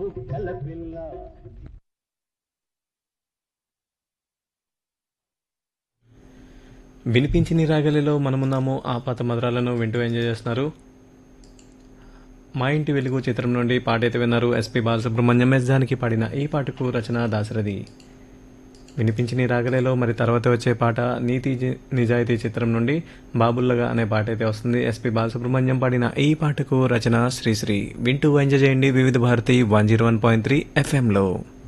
బుక్కల పిల్ల వినిపించిన రాగలిలో మనమున్నాము ఆ పాత మధురాలను వింటూ ఎంజాయ్ చేస్తున్నారు మా ఇంటి వెలుగు చిత్రం నుండి పాట అయితే విన్నారు ఎస్పి బాలసుబ్రహ్మణ్యం ఎస్ జానకి పాడిన ఈ పాటకు రచన దాశరథి వినిపించిన రాగలేలో మరి తర్వాత వచ్చే పాట నీతి జి- నిజాయితీ చిత్రం నుండి బాబుల్లగా అనే పాట అయితే వస్తుంది ఎస్పి బాలసుబ్రహ్మణ్యం పాడిన ఈ పాటకు రచన శ్రీశ్రీ వింటూ ఎంజాయ్ చేయండి Vividh Bharati one zero one point three ఎఫ్ఎంలో